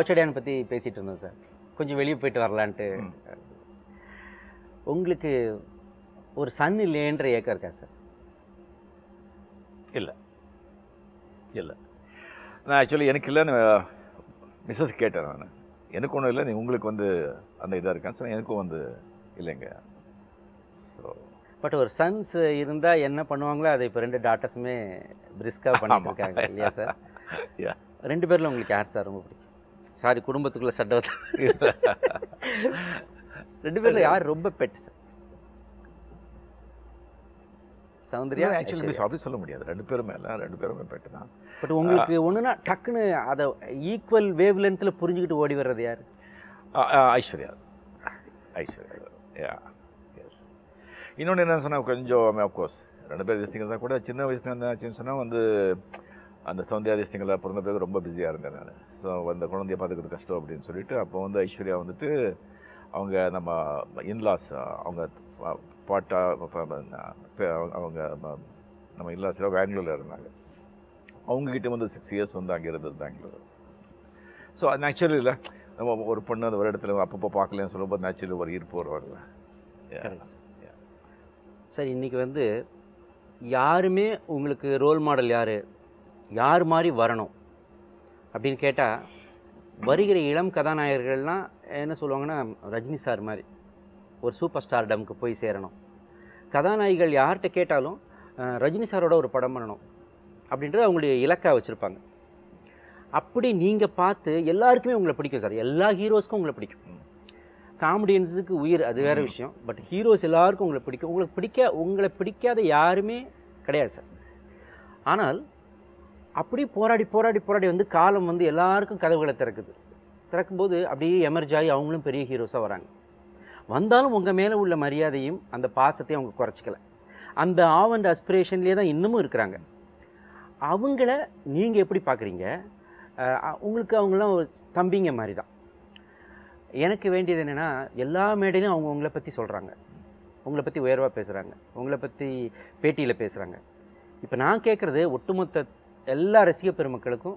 வாட்சடையான் பற்றி பேசிகிட்டு இருந்தோம் சார் கொஞ்சம் வெளியே போயிட்டு வரலான்ட்டு உங்களுக்கு ஒரு சன் இல்லைன்ற ஏக்கம் இருக்கா சார் இல்லை இல்லை நான் ஆக்சுவலி எனக்கு இல்லைன்னு மிஸ்ஸஸ் கேட்டேன் நான் எனக்கு ஒன்றும் இல்லை நீ உங்களுக்கு வந்து அந்த இதாக இருக்கான்னு சொன்னேன் எனக்கும் வந்து இல்லைங்க ஸோ பட் ஒரு சன்ஸ் இருந்தால் என்ன பண்ணுவாங்களோ அதை இப்போ ரெண்டு டாட்டர்ஸுமே பிரிஸ்காக பண்ணிட்டு ஆமா. இருக்காங்க இல்லையா சார் Yeah. ரெண்டு பேரில் உங்களுக்கு யார் சார் ரொம்ப பிடிக்கும் சாரி குடும்பத்துக்குள்ளே சட்டை ரெண்டு பேரில் யார் ரொம்ப பெட் சார் சௌந்தர்யா ஆக்சுவலி அப்படி சொல்ல முடியாது ரெண்டு பேருமே இல்லை ரெண்டு பேருமே பெட்டு தான் பட் உங்களுக்கு ஒன்றுனா டக்குன்னு அதை ஈக்குவல் வேவ் லென்த்தில் புரிஞ்சுக்கிட்டு ஓடி வர்றது யார் ஆ, ஆ, ஐஸ்வர்யா ஐஸ்வர்யா யா எஸ் இன்னொன்று என்ன சொன்னால் கொஞ்சம் அஃப்கோர்ஸ் ரெண்டு பேர் திஸ்டிங்கள் தான் கூட சின்ன வயசுல என்னாச்சுன்னு சொன்னால் வந்து அந்த சௌந்தியா திஸ்டிங்களில் பிறந்த பிறகு ரொம்ப பிஸியாக இருந்தேன் நான் ஸோ அந்த குழந்தைய பார்த்துக்கிறது கஷ்டம் அப்படின்னு சொல்லிட்டு அப்போ வந்து ஐஸ்வர்யா வந்துட்டு அவங்க நம்ம இன்லாஸ் அவங்க பா- பாட்டா ப- ப- ப- அவங்க ம- நம்ம இன்லாஸில் பெங்களூரில் இருந்தாங்க அவங்கக்கிட்ட வந்து சிக்ஸ் இயர்ஸ் வந்து அங்கே இருந்தது பெங்களூர் ஸோ அது நேச்சுரலி இல்லை நம்ம ஒரு பொண்ணு அந்த ஒரு இடத்துல அப்பப்போ பார்க்கலன்னு சொல்லும்போது நேச்சுரலி ஒரு ஈர்ப்பு வருவாங்கல்ல Correct. சார் இன்னைக்கு வந்து யாருமே உங்களுக்கு ரோல் மாடல் யார் யார் மாதிரி வரணும் அப்படின்னு கேட்டால் வருகிற இளம் கதாநாயகர்கள்லாம் என்ன சொல்லுவாங்கன்னா ரஜினி சார் மாதிரி ஒரு சூப்பர் ஸ்டார்டம்க்கு போய் சேரணும் கதாநாயகிகள் யார்கிட்ட கேட்டாலும் அஹ், ரஜினி சாரோட ஒரு படம் பண்ணணும் அப்படின்றது அவங்களுடைய இலக்காக வச்சுருப்பாங்க அப்படி நீங்கள் பார்த்து எல்லாருக்குமே உங்களை பிடிக்கும் சார் எல்லா ஹீரோஸ்க்கும் உங்களை பிடிக்கும் காமெடியன்ஸுக்கு உயிர் அது வேற ம். விஷயம் பட் ஹீரோஸ் எல்லாருக்கும் உங்களை பிடிக்கும் உங்களுக்கு பிடிக்க உங்களை பிடிக்காத யாருமே கிடையாது சார் ஆனால் அப்படி போராடி போராடி போராடி வந்து காலம் வந்து எல்லாருக்கும் கதவுகளை திறக்குது திறக்கும்போது அப்படியே எமர்ஜ் ஆகி அவங்களும் பெரிய ஹீரோஸாக வராங்க வந்தாலும் உங்கள் மேலே உள்ள மரியாதையும் அந்த பாசத்தையும் அவங்க குறைச்சிக்கல அந்த ஆவ் அண்ட் அஸ்பிரேஷன்லேயே தான் இன்னமும் இருக்கிறாங்க அவங்கள நீங்கள் எப்படி பார்க்குறீங்க உங்களுக்கு அவங்களாம் ஒரு தம்பிங்க மாதிரி தான் எனக்கு வேண்டியது என்னென்னா எல்லா மேடையிலும் அவங்க உங்களை பற்றி சொல்கிறாங்க உங்களை பற்றி உயர்வாக பேசுகிறாங்க உங்களை பற்றி பேட்டியில் பேசுகிறாங்க இப்போ நான் கேட்குறது ஒட்டுமொத்த எல்லா ரசிக பெருமக்களுக்கும்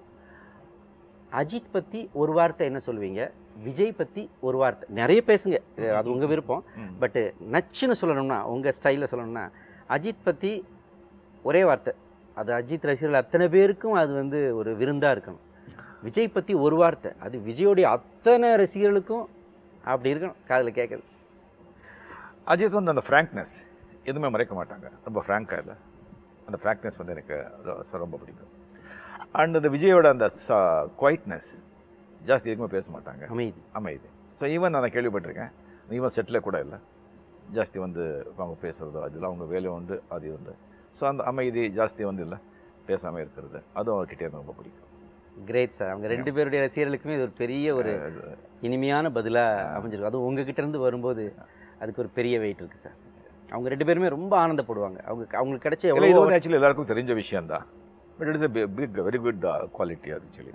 அஜித் பற்றி ஒரு வார்த்தை என்ன சொல்லுவீங்க விஜய் பற்றி ஒரு வார்த்தை நிறைய பேசுங்க இது அது உங்கள் விருப்பம் ம். பட்டு நச்சுன்னு சொல்லணும்னா உங்கள் ஸ்டைலில் சொல்லணும்னா அஜித் பற்றி ஒரே வார்த்தை அது அஜித் ரசிகர்கள் அத்தனை பேருக்கும் அது வந்து ஒரு விருந்தாக இருக்கணும் விஜய் பற்றி ஒரு வார்த்தை அது விஜயோடைய அத்தனை ரசிகர்களுக்கும் அப்படி இருக்கணும் காதில் கேட்குது அஜித் வந்து அந்த ஃப்ராங்க்னஸ் எதுவுமே மறைக்க மாட்டாங்க ரொம்ப ஃப்ராங்காக இல்லை அந்த ஃப்ராங்க்னஸ் வந்து எனக்கு ரொ- ரொம்ப பிடிக்கும் அண்ட் இந்த விஜயோட அந்த குவைட்னஸ் ஜாஸ்தி எதுவுமே பேச மாட்டாங்க அமைதி அமைதி ஸோ ஈவன் நான் கேள்விப்பட்டிருக்கேன் ஈவன் செட்டில் கூட இல்லை ஜாஸ்தி வந்து அவங்க பேசுகிறதோ அதில் அவங்க வேலை உண்டு அது உண்டு ஸோ அந்த அமைதி ஜாஸ்தி வந்து இல்லை பேசாமல் இருக்கிறது அதுவும் அவர்கிட்ட எனக்கு ரொம்ப பிடிக்கும் கிரேட் சார் அவங்க ரெண்டு பேருடைய ரசிகர்களுக்குமே இது ஒரு பெரிய ஒரு அது- இனிமையான பதிலாக அமைஞ்சிருக்கு அதுவும் உங்ககிட்ட இருந்து வரும்போது அதுக்கு ஒரு பெரிய வெயிட் இருக்குது சார் அவங்க ரெண்டு பேருமே ரொம்ப ஆனந்தப்படுவாங்க அவங்க அவங்களுக்கு கிடைச்ச இல்லை இது எவ்வளோ வந்து ஆக்சுவலி எல்லாருக்கும் தெரிஞ்ச விஷயம் தான் but it is big very good quality அது ஆக்சுவலி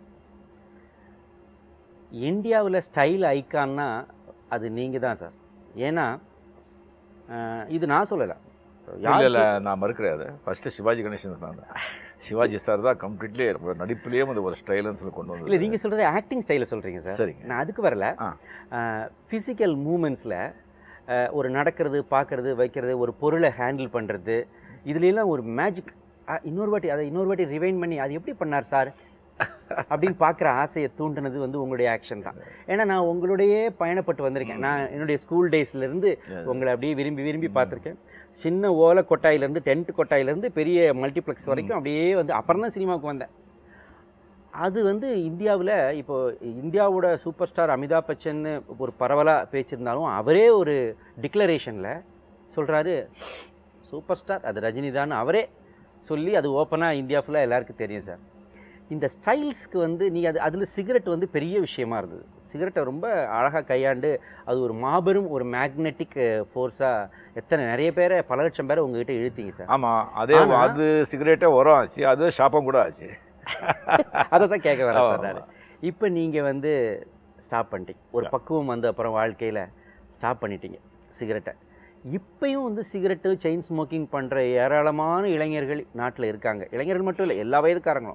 இந்தியாவில் ஸ்டைல் ஐக்கான்னா அது நீங்கள் தான் சார் ஏன்னா அஹ், இது நான் சொல்லலை இல்லை இல்லை நான் மறுக்கிறேன் அதை ஃபஸ்ட்டு சிவாஜி கணேசன் தான் சிவாஜி சார் தான் கம்ப்ளீட்லி நடிப்புலேயே வந்து ஒரு ஸ்டைல்னு சொல்லி கொண்டு இல்லை வந்து நீங்கள் சொல்கிறது ஆக்டிங் ஸ்டைலில் சொல்கிறீங்க சார் சரிங்க நான் அதுக்கு வரல ஆ. ஃபிசிக்கல் மூமெண்ட்ஸில் ஒரு நடக்கிறது பார்க்கறது வைக்கிறது ஒரு பொருளை ஹேண்டில் பண்ணுறது இதுலெல்லாம் ஒரு மேஜிக் இன்னொரு வாட்டி அதை இன்னொரு வாட்டி ரிவைன் பண்ணி அது எப்படி பண்ணார் சார் அப்படின்னு பார்க்குற ஆசையை தூண்டுனது வந்து உங்களுடைய ஆக்ஷன் தான் ஏன்னா நான் உங்களுடையே பயணப்பட்டு வந்திருக்கேன் நான் என்னுடைய ஸ்கூல் டேஸ்லேருந்து உங்களை அப்படியே விரும்பி விரும்பி பார்த்துருக்கேன் சின்ன ஓலை கொட்டாயிலேருந்து டென்ட் கொட்டாயிலேருந்து பெரிய மல்டிப்ளெக்ஸ் வரைக்கும் அப்படியே வந்து அப்புறம் தான் சினிமாவுக்கு வந்தேன் அது வந்து இந்தியாவில் இப்போ இந்தியாவோட சூப்பர் ஸ்டார் அமிதாப் பச்சன் ஒரு பரவலாக பேச்சிருந்தாலும் அவரே ஒரு டிக்ளரேஷனில் சொல்கிறாரு சூப்பர் ஸ்டார் அது ரஜினி தான் அவரே சொல்லி அது ஓப்பனாக இந்தியா ஃபுல்லாக எல்லாருக்கும் தெரியும் சார் இந்த ஸ்டைல்ஸ்க்கு வந்து நீங்கள் அது அதில் சிகரெட் வந்து பெரிய விஷயமா இருந்தது சிகரெட்டை ரொம்ப அழகாக கையாண்டு அது ஒரு மாபெரும் ஒரு மேக்னெட்டிக் ஃபோர்ஸாக எத்தனை நிறைய பேரை பல லட்சம் பேரை உங்ககிட்ட இழுத்தீங்க சார் ஆமாம் அதே ஆனா- அது சிகரெட்டே உரம் ஆச்சு அது ஷாப்பம் கூட ஆச்சு அதை தான் கேட்க வரேன் ஆமா, சார் நான் இப்போ நீங்கள் வந்து ஸ்டாப் பண்ணிட்டீங்க ஒரு பக்குவம் வந்து அப்புறம் வாழ்க்கையில் ஸ்டாப் பண்ணிட்டீங்க சிகரெட்டை இப்பயும் வந்து சிகரெட்டு செயின் ஸ்மோக்கிங் பண்ணுற ஏராளமான இளைஞர்கள் நாட்டில் இருக்காங்க இளைஞர்கள் மட்டும் இல்லை எல்லா வயதுக்காரங்களும்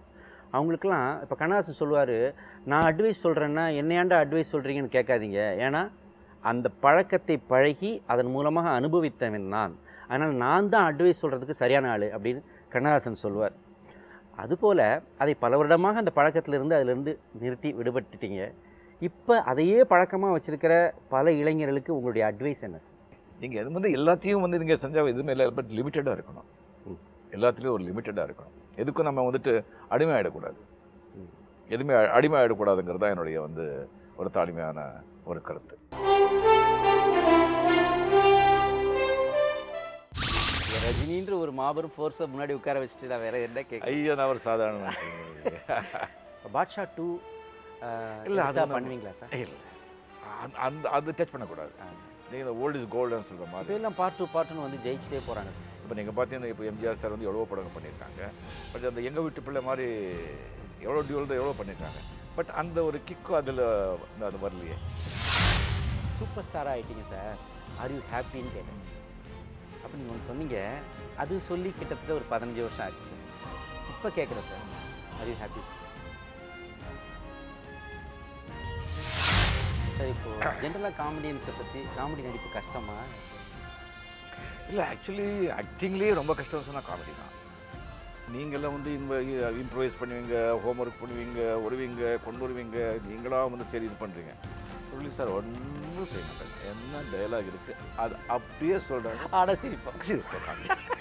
அவங்களுக்கெல்லாம் இப்போ கண்ணாசன் சொல்லுவார் நான் அட்வைஸ் சொல்கிறேன்னா என்னையாண்டா அட்வைஸ் சொல்கிறீங்கன்னு கேட்காதீங்க ஏன்னா அந்த பழக்கத்தை பழகி அதன் மூலமாக அனுபவித்தவன் நான் அதனால் நான் தான் அட்வைஸ் சொல்கிறதுக்கு சரியான ஆள் அப்படின்னு கண்ணதாசன் சொல்லுவார் அதுபோல் அதை பல வருடமாக அந்த பழக்கத்திலிருந்து அதிலிருந்து நிறுத்தி விடுபட்டுட்டீங்க இப்போ அதையே பழக்கமாக வச்சுருக்கிற பல இளைஞர்களுக்கு உங்களுடைய அட்வைஸ் என்ன சார் நீங்கள் இது வந்து எல்லாத்தையும் வந்து நீங்கள் செஞ்சால் எதுவுமே இல்லை பட் லிமிட்டடாக இருக்கணும் ம். எல்லாத்துலேயும் ஒரு லிமிட்டடாக இருக்கணும் எதுக்கும் நம்ம வந்துட்டு அடிமை ஆகிடக்கூடாது ம். எதுவுமே அ- அடிமை ஆகிடக்கூடாதுங்கிறது தான் என்னுடைய வந்து ஒரு தாழ்மையான ஒரு கருத்து ரஜினின்ற ஒரு மாபெரும் ஃபோர்ஸை முன்னாடி உட்கார வச்சுட்டு நான் வேற என்ன கேட்க ஐயோ நான் ஒரு சாதாரண மனுஷன் இல்லைங்க. பாட்ஷா டூ இல்ல, அது வந்து- பண்ணுவீங்களா சார் இல்லை அந்த- அந்த அது டச் பண்ணக்கூடாது நீங்கள் இந்த ஓல்டு இஸ் கோல்டுன்னு சொல்கிற மாதிரி இப்போல்லாம் பார்ட் டூ பார்ட்டுன்னு வந்து ஜெயிச்சிட்டே போகிறாங்க சார் இப்போ நீங்கள் பார்த்தீங்கன்னா இப்போ எம்ஜிஆர் சார் வந்து எவ்வளோ படங்கள் பண்ணியிருக்காங்க பட் அந்த எங்கள் வீட்டு பிள்ளை மாதிரி எவ்வளோ டியூல் எவ்வளோ பண்ணியிருக்காங்க பட் அந்த ஒரு கிக்கும் அதில் அது வரலையே சூப்பர் ஸ்டாராக ஆகிட்டீங்க சார் ஆர் யூ ஹாப்பின்னு கேட்டேன் அப்போ நீங்கள் ஒன்று சொன்னீங்க அது சொல்லி கிட்டத்தட்ட ஒரு பதினஞ்சு வருஷம் ஆச்சு சார் இப்போ கேட்குறேன் sir are you happy sir sir இப்போ ஜென்ரலாக காமெடியன்ஸை பற்றி காமெடி நடிப்பு கஷ்டமா இல்லை ஆக்சுவலி ஆக்டிங்லேயே ரொம்ப கஷ்டம் சொன்னால் காமெடி தான் நீங்களாம் வந்து இன்வ இம்ப்ரூவைஸ் பண்ணுவீங்க ஹோம்ஒர்க் பண்ணுவீங்க வருவீங்க கொண்டு வருவீங்க நீங்களா வந்து சரி இது பண்ணுறீங்க சொல்லி சார் ஒன்றும் செய்ய மாட்டாங்க என்ன டயலாக் இருக்குது அது அப்படியே சொல்கிறாங்க ஆட சிரிப்போம் சரி